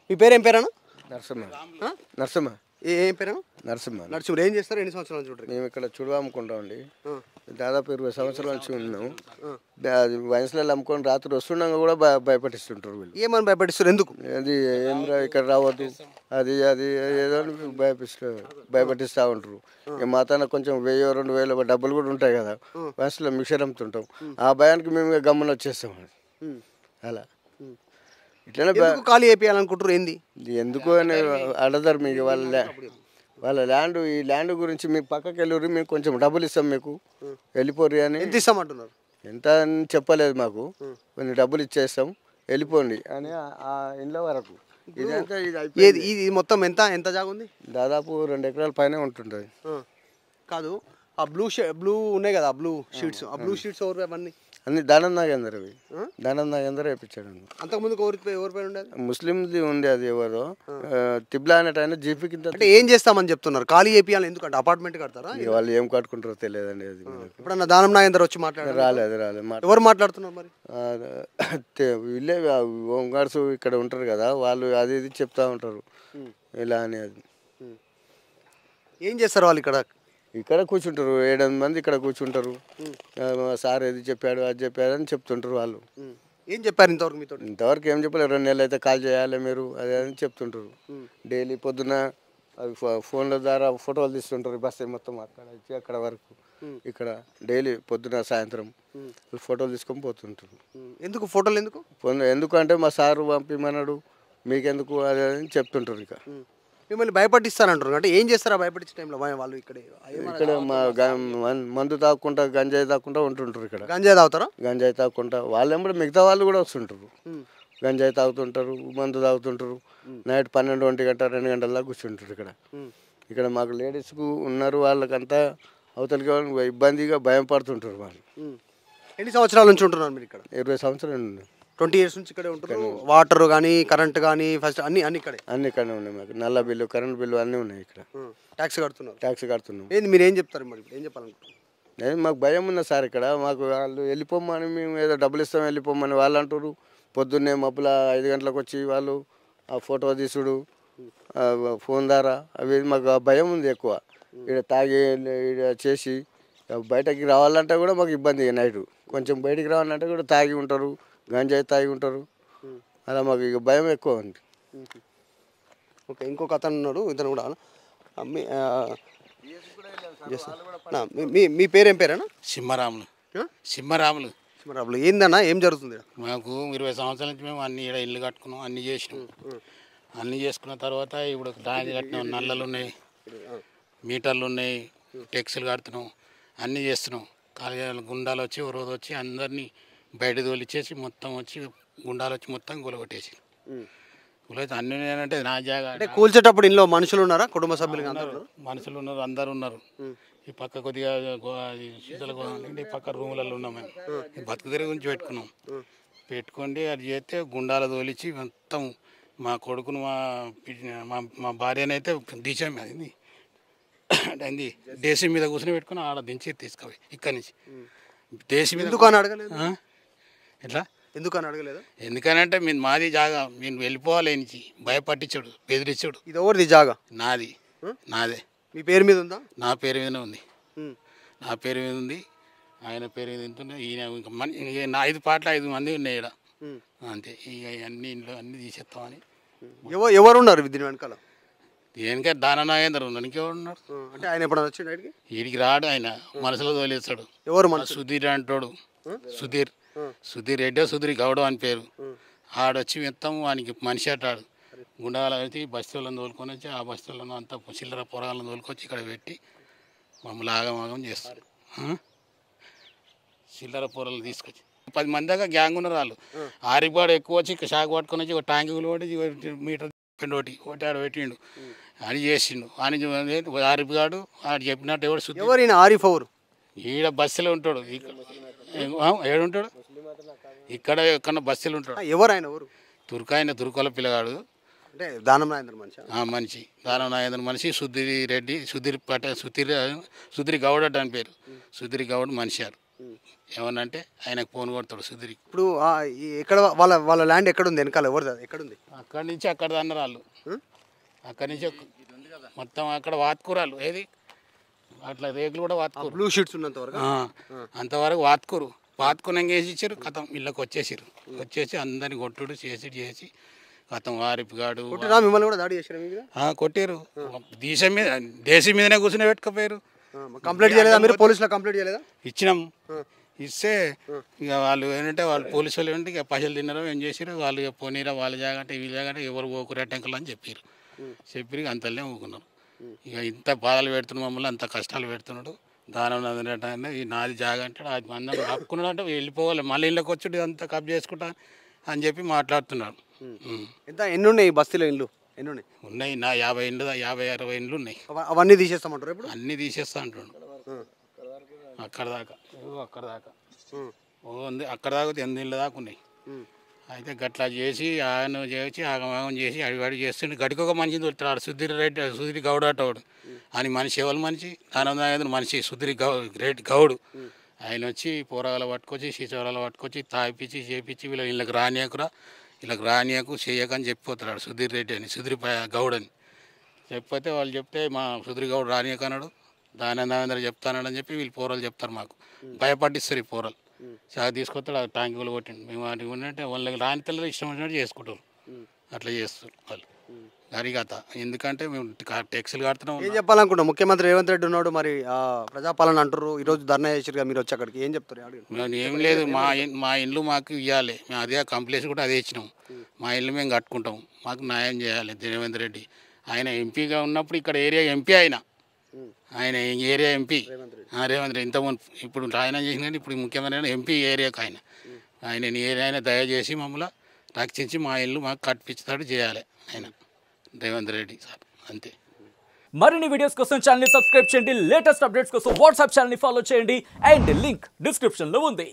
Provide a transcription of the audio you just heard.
మీ పేరు ఏం పేరేనా నరసింహ ఆ? నరసింహ ఏ ఏం పేరేనా నరసింహ నడుచుడు ఏం చేస్తారు ఎన్ని సంవత్సరాల నుంచి ఉంటారు మేము ఇక్కడ చుడువ అమ్ముకుంటామండి ఆ. దాదాపు ఇరవై సంవత్సరాల నుంచి ఉన్నాము వయసులో అమ్ముకొని రాత్రి వస్తుండగా కూడా భయ భయపడిస్తుంటారు వీళ్ళు ఏమని భయపడిస్తారు ఎందుకు అది ఏంద్రా ఇక్కడ రావద్దు అది అది ఏదో అని భయపిస్తూ భయపడిస్తూ ఉంటారు ఇక మా తన కొంచెం వెయ్యి రెండు వేల డబ్బులు కూడా ఉంటాయి కదా వయసులో మిక్సర్ అమ్ముతుంటాం ఆ భయానికి మేము ఇక గమ్మున వచ్చేస్తాం ఉమ్. అలా ఇట్లనే భయ- ఎందుకు ఖాళీ అయిపోయాలనుకుంటారు ఏంది ఇది ఎందుకు అని అడదారు మీకు వాళ్ళ ల్యా- వాళ్ళ ల్యాండ్ ఈ ల్యాండ్ గురించి మీ పక్కకి వెళ్ళి మేము కొంచెం డబ్బులు ఇస్తాం మీకు వెళ్ళిపోరు అని ఎంత ఇస్తామంటున్నారు ఎంత అని చెప్పలేదు మాకు కొన్ని డబ్బులు ఇచ్చేస్తాం వెళ్ళిపోండి అని ఆ- ఆ ఇండ్ల వరకు ఇదంతా ఇది అయిపోయింది. ఏది ఇది మొత్తం ఎంత ఎంత జాగా ఉంది దాదాపు రెండు ఎకరాల పైన ఉంటుంటుంది ఆ. కాదు ఆ బ్లూ బ్లూ ఉన్నాయి కదా ఆ బ్లూ షీట్స్ ఆ బ్లూ షీట్స్ ఎవరు అవన్నీ అన్ని దానం నాగేందర్ అవి దానం నాగేందర్ వేయించాడు అంతకుముందు ఎవరి ఎవరి పైన ఉండేది ముస్లింది ఉంది అది ఎవరో ఆ, తిబ్లా అనేట ఆయన జీపీ కింద అంటే ఏం చేస్తామని చెప్తున్నారు ఖాళీ చేపియాలి ఎందుకంటే అపార్ట్మెంట్ కడతారా ఇక వాళ్ళు ఏం కట్టుకుంటారో తెలియదండి అది మనకు. ఎప్పుడన్నా దానం నాగేందర్ వచ్చి మాట్లాడారు రాలేదు రాలేదు మాట ఎవరు మాట్లాడుతున్నారు మరి ఆ, తె- వీళ్ళే హోంగార్డ్స్ ఇక్కడ ఉంటారు కదా వాళ్ళు అది ఇది చెప్తా ఉంటారు ఇలా అని అది ఏం చేస్తారు వాళ్ళు ఇక్కడ ఇక్కడ కూర్చుంటారు ఏడెనిమిది మంది ఇక్కడ కూర్చుంటారు ఆ, మా సార్ ఏది చెప్పాడు అది చెప్పాడు అని చెప్తుంటారు వాళ్ళు ఏం చెప్పారు ఇంతవరకు మీతో ఇంతవరకు ఏం చెప్పలేదు రెండు నెలలు అయితే కాల్ చేయాలి మీరు అదే అని చెప్తుంటారు డైలీ పొద్దున అవి ఫో- ఫోన్ల ద్వారా ఫోటోలు తీస్తుంటారు బస్ మొత్తం అక్కడ నుంచి అక్కడ వరకు ఇక్కడ డైలీ పొద్దున సాయంత్రం వాళ్ళు ఫోటోలు తీసుకొని పోతుంటారు ఎందుకు ఫోటోలు ఎందుకు పొద్దున ఎందుకంటే మా సారు పంపిమన్నాడు మీకెందుకు అది అని చెప్తుంటారు ఇక మిమ్మల్ని భయపట్టిస్తారంటారు అంటే ఏం చేస్తారా భయపట్టించే టైంలో వాళ్ళు ఇక్కడ ఇక్కడ మా గ- మన్- మందు తాక్కుంటా గంజాయి తాక్కుంటా ఉంటుంటారు ఇక్కడ గంజాయి తాగుతారా గంజాయి తాక్కుంటా వాళ్ళెంబడి మిగతా వాళ్ళు కూడా వస్తుంటారు గంజాయి తాగుతుంటారు మందు తాగుతుంటారు నైట్ పన్నెండు ఒంటి గంట రెండు గంటల దాకా కూర్చుంటారు ఇక్కడ ఇక్కడ మాకు లేడీస్కు ఉన్నారు వాళ్ళకంతా అవతలికి వాళ్ళు ఇబ్బందిగా భయం పడుతుంటారు వాళ్ళు ఎన్ని సంవత్సరాల నుంచి ఉంటున్నారు మీరు ఇక్కడ ఇరవై సంవత్సరాలు ఉన్నాయి ట్వంటీ ఇయర్స్ నుంచి ఇక్కడే ఉంటారు వాటర్ కానీ కరెంట్ కానీ ఫస్ట్ అన్ని అన్ని ఇక్కడే అన్ని ఇక్కడనే ఉన్నాయి మాకు నల్ల బిల్లు కరెంట్ బిల్లు అన్నీ ఉన్నాయి ఇక్కడ ట్యాక్స్ కడుతున్నారు ట్యాక్స్ కడుతున్నాం ఏంది మీరు ఏం చెప్తారు మరి ఇప్పుడు ఏం చెప్పాలనుకుంటున్నారు నేను మాకు భయం ఉంది సార్ ఇక్కడ మాకు వాళ్ళు వెళ్ళిపోమని మేము ఏదో డబ్బులు ఇస్తాం వెళ్ళిపోమని వాళ్ళు అంటారు పొద్దున్నే మబ్బుల ఐదు గంటలకు వచ్చి వాళ్ళు ఆ ఫోటో తీసుడు ఆ ఫోన్ ద్వారా అవి మాకు ఆ భయం ఉంది ఎక్కువ ఇక్కడ తాగి ఈడ చేసి బయటకి రావాలంటే కూడా మాకు ఇబ్బంది నైట్ కొంచెం బయటికి రావాలంటే కూడా తాగి ఉంటారు గంజాయి తాగి ఉంటారు అలా మాకు ఇక భయం ఎక్కువ ఉంది ఓకే ఇంకొక అతను ఉన్నాడు ఇతను కూడా ఆ, మీ ఆ, yes, sir. నా, మీ- మీ మీ పేరు ఏం పేరేనా సింహరాములు ఆ? సింహరాములు మరి ఏందన్నా ఏం జరుగుతుంది ఈడ? మాకు ఇరవై సంవత్సరాల నుంచి మేము అన్ని ఈడ ఇల్లు కట్టుకున్నాం అన్ని చేసినాం అన్ని చేసుకున్న తర్వాత ఇప్పుడు ట్యాంక్ కట్టినాం నల్లలు ఉన్నాయి మీటర్లు ఉన్నాయి టెక్స్లు కడుతున్నాం అన్నీ చేస్తున్నాం కాలేజీలు గుండాలు వచ్చి ఓ రోజు వచ్చి అందరినీ బయట తోలిచ్చేసి మొత్తం వచ్చి గుండాలు వచ్చి మొత్తం గులగొట్టేసి గులైతే అన్ని అంటే నా జాగా అంటే కూల్చేటప్పుడు ఇంట్లో మనుషులు ఉన్నారా కుటుంబ సభ్యులు కానీ అందరూ ఉన్నారా? మనుషులు ఉన్నారు అందరు ఉన్నారు ఈ పక్క కొద్దిగా గో- అది శీతల గోదాం ఈ పక్క రూములలో ఉన్నాం మేము ఈ బతుకు తెరి గురించి పెట్టుకున్నాం పెట్టుకోండి అది చేస్తే గుండాల తోలిచ్చి మొత్తం మా కొడుకును మా పి- మా మా భార్యనైతే దిశ అది అది దేశీ మీద కూర్చొని పెట్టుకుని ఆడ దించి తీసుకుపోయి ఇక్కడి నుంచి దేశం మీద ఎందుకు అని అడగలేదు ఆ? ఎట్లా ఎందుకు అని అడగలేదు ఎందుకనంటే మీరు మాది జాగా మీరు వెళ్ళిపోవాలి నుంచి భయపట్టించుడు బెదిరించుడు ఇది ఎవరిది జాగా నాది నాదే మీ పేరు మీద ఉందా నా పేరు మీదనే ఉంది ఉమ్. నా పేరు మీద ఉంది ఆయన పేరు మీద ఉంటుండే ఈయన ఇంకా మన ఇక నా ఐదు పాటలు ఐదు మంది ఉన్నాయి ఇక్కడ ఉమ్. అంతే ఇక అన్ని ఇంట్లో అన్ని తీసేస్తామని ఎవరు ఎవరు ఉన్నారు దీని వెనకాల దేనికే దాన నాగేంద్ర ఉన్నాడు ఇంకెవరు ఉన్నాడు ఆ, అంటే ఆయన ఎప్పుడైనా వచ్చి బయటికి వీడికి రాడు ఆయన మనసులో తోలేస్తాడు ఎవరు ఆ మనసు సుధీర్ అంటాడు సుధీర్ సుధీర్ రెడ్డి సుధీర్ గౌడ అని పేరు ఆడొచ్చి మొత్తం వానికి మనిషి అట్టాడు గుండాల వచ్చి బస్తీలను తోలుకొని వచ్చి ఆ బస్తీలను అంతా చిల్లర పొరగాలను తోలుకొచ్చి ఇక్కడ పెట్టి మమ్మల్ని ఆగమాగం చేస్తారు ఆ? చిల్లర పొరలు తీసుకొచ్చి పది మంది దాకా గ్యాంగ్ ఉన్నారు వాళ్ళు ఆరిపాడు ఎక్కువ వచ్చి ఇక్కడ షాక్ పట్టుకొని వచ్చి ఒక ట్యాంకులు పట్టి ఒక మీటర్ పెట్టిండు ఒకటి ఒకటి ఆడ పెట్టిండు అని చేసిండు అని ఆరిపిగాడు ఆడు చెప్పినట్టు ఎవడు శుద్ధి ఎవరు ఈయన ఆరిఫ్ ఎవరు ఈడ బస్సులో ఉంటాడు ఇక్కడ ఏడుంటాడు ఇక్కడ ఎక్కడ బస్సులు ఆ, ఉంటాడు ఎవరు ఆయన ఎవరు తుర్కాయన తుర్కోల పిల్లగాడు అంటే దానం నాయంద్ర మనిషి ఆ మనిషి దానం నాగేంద్ర మనిషి సుధీర్ రెడ్డి సుధీర్ పట సుధీర్ సుధీర్ గౌడ్ అని పేరు సుధీర్ గౌడ్ మనిషి ఆడు ఏమనంటే ఆయనకు ఫోన్ కొడతాడు సుధీర్కి ఇప్పుడు ఆ, ఈ ఎక్కడ వాళ్ళ వాళ్ళ ల్యాండ్ ఎక్కడ ఉంది వెనకాల ఎవరిది అది? ఎక్కడ ఉంది అక్కడి నుంచి అక్కడ అన్నారు వాళ్ళు ఉం? అక్కడి నుంచి ఒక- మొత్తం అక్కడ వాత్కూరాలు ఏది అట్లా రేకులు కూడా వాత్కూరు బ్లూ షీట్స్ ఉన్నంత వరకు ఆ, అంతవరకు వాత్కూరు వాత్కుని వేసి ఇచ్చారు కథం ఇళ్ళకి వచ్చేసారు వచ్చేసి అందరిని కొట్టుడు చేసి చేసి కథం వారిపిగాడు కొట్టిరా మిమ్మల్ని కూడా దాడి చేసారా మీ మీద ఆ, కొట్టారు దేశం మీద దేశం మీదనే కూర్చుని పెట్టుకపోయారు ఆ, కంప్లైంట్ చేయలేదా మీరు పోలీసులో కంప్లైంట్ చేయలేదా ఇచ్చినాం ఇస్తే ఇక వాళ్ళు ఏంటంటే వాళ్ళు పోలీసు వాళ్ళు ఏంటంటే ఇక పైసలు తిన్నారు ఏం చేసారు వాళ్ళు ఇక పోనీరా వాళ్ళ జాగంటే వీళ్ళ జాగంటే ఎవరు పోకురా టెంకలు అని చెప్పారు చెప్పి ఇక అంతలే ఊకున్నారు ఇక ఇంత బాధలు పెడుతున్నాడు మమ్మల్ని అంత కష్టాలు పెడుతున్నాడు దానం అంటే ఈ నాది జాగ అంటాడు అది అందరూ హక్కున్నాడు అంటే వెళ్ళిపోవాలి మళ్ళీ ఇళ్ళకి వచ్చి అంతా కబ్ చేసుకుంటా అని చెప్పి మాట్లాడుతున్నాడు ఉం. ఎంత ఎన్ని ఉన్నాయి ఈ బస్తీలో ఇల్లు ఎన్ని ఉన్నాయి ఉన్నాయి నా యాభై ఇండ్లు యాభై అరవై ఇండ్లు ఉన్నాయి అవ- అవన్నీ తీసేస్తామంటారు ఇప్పుడు అన్నీ తీసేస్తా అంటుండు అక్కడ దాకా ఇదిగో అక్కడ దాకా ఓ ఉంది అక్కడ దాకా ఎనిమిది ఇళ్ళ దాకా ఉన్నాయి అయితే గట్లా చేసి ఆయన చేసి ఆగమాగం చేసి అడిగాడి చేస్తుండే గడికి ఒక మనిషిని దొరుకుతాడు సుధీర్ రెడ్డి సుధీర్ గౌడ్ అటవాడు అని మనిషి ఎవరు మనిషి ఆనంద మనిషి సుధీర్ గౌ గ్రేట్ గౌడ్ ఆయన వచ్చి పోరగాలు పట్టుకొచ్చి శీచవరాలు పట్టుకొచ్చి తాపిచ్చి చేపించి వీళ్ళ వీళ్ళకి రానియకురా వీళ్ళకి రానియకు చేయకని చెప్పిపోతాడు సుధీర్ రెడ్డి అని సుధీర్ ప- గౌడ్ అని చెప్పితే వాళ్ళు చెప్తే మా సుధీర్ గౌడ్ రానియక అన్నాడు దానందర చెప్తానని చెప్పి వీళ్ళు పోరలు చెప్తారు మాకు భయపట్టిస్తారు ఈ పోరలు చాలా తీసుకొస్తాడు ఆ ట్యాంకులు కొట్టిండు మేము వాటికి ఉన్నట్టే వాళ్ళకి రాని తెల్లలు ఇష్టం వచ్చినట్టు చేసుకుంటారు అట్లా చేస్తారు వాళ్ళు గరిగత ఎందుకంటే మేము ట్యాక్సీలు కడుతున్నాం ఏం చెప్పాలనుకుంటున్నాం ముఖ్యమంత్రి రేవంత్ రెడ్డి ఉన్నాడు మరి ఆ, ప్రజాపాలన అంటారు ఈరోజు ధర్నా చేసిరుగా మీరు వచ్చి అక్కడికి ఏం చెప్తారు అడగండి మేము ఏం లేదు మా ఇన్- మా ఇల్లు మాకు ఇవ్వాలి మేము అదే కంప్లైంట్స్ కూడా అదే ఇచ్చినాం మా ఇల్లు మేము కట్టుకుంటాం మాకు న్యాయం చేయాలి రేవంత్ రెడ్డి ఆయన ఎంపీగా ఉన్నప్పుడు ఇక్కడ ఏరియా ఎంపీ ఆయన ఆయన ఈ ఏరియా ఎంపీ ఆ, రేవంత్ రెడ్డి ఇంత మునుపు ఇప్పుడు ఆయన చేసిన ఇప్పుడు ముఖ్యమైన ఎంపీ ఏరియాకి ఆయన ఆయన ఈ ఏరియా ఆయన దయచేసి మమ్మల్ని రక్షించి మా ఇల్లు మాకు కట్టించుతాడు చేయాలి ఆయన రేవంత్ రెడ్డి సార్ అంతే మరిన్ని వీడియోస్ కోసం ఛానల్ సబ్స్క్రైబ్ చేయండి లేటెస్ట్ అప్డేట్స్ కోసం వాట్సాప్ ఛానల్ ఫాలో చేయండి అండ్ లింక్ డిస్క్రిప్షన్ లో ఉంది